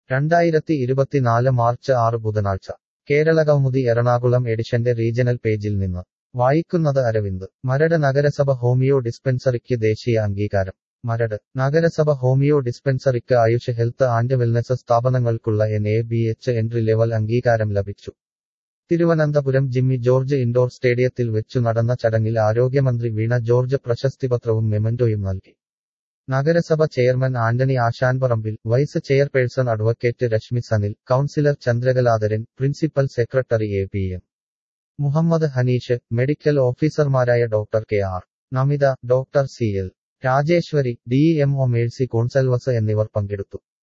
രണ്ടായിരത്തി ഇരുപത്തിനാല് മാർച്ച് ആറ് ബുധനാഴ്ച കേരളകൗമുദി എറണാകുളം എഡിഷന്റെ റീജണൽ പേജിൽ നിന്ന് വായിക്കുന്നത് അരവിന്ദ് മരട് നഗരസഭ ഹോമിയോ ഡിസ്പെൻസറിക്ക് ദേശീയ അംഗീകാരം മരട് നഗരസഭ ഹോമിയോ ഡിസ്പെൻസറിക്ക് ആയുഷ് ഹെൽത്ത് ആൻഡ് വെൽനസ് സ്ഥാപനങ്ങൾക്കുള്ള N A B H entry level അംഗീകാരം ലഭിച്ചു തിരുവനന്തപുരം ജിമ്മി ജോർജ് ഇൻഡോർ സ്റ്റേഡിയത്തിൽ വെച്ചു നടന്ന ചടങ്ങിൽ ആരോഗ്യമന്ത്രി വീണ ജോർജ് പ്രശസ്തിപത്രവും മെമന്റോയും നൽകി നഗരസഭ chairman Antony Ashanparambil vice chairperson advocate Reshmi Sanil councillor Chandrakaladharan principal secretary A P M Muhammad Hanish medical ഓഫീസർമാരായ doctor K R Namitha doctor C L Rajeswari D M O Mercy Gonsalves എന്നിവർ പങ്കെടുത്തു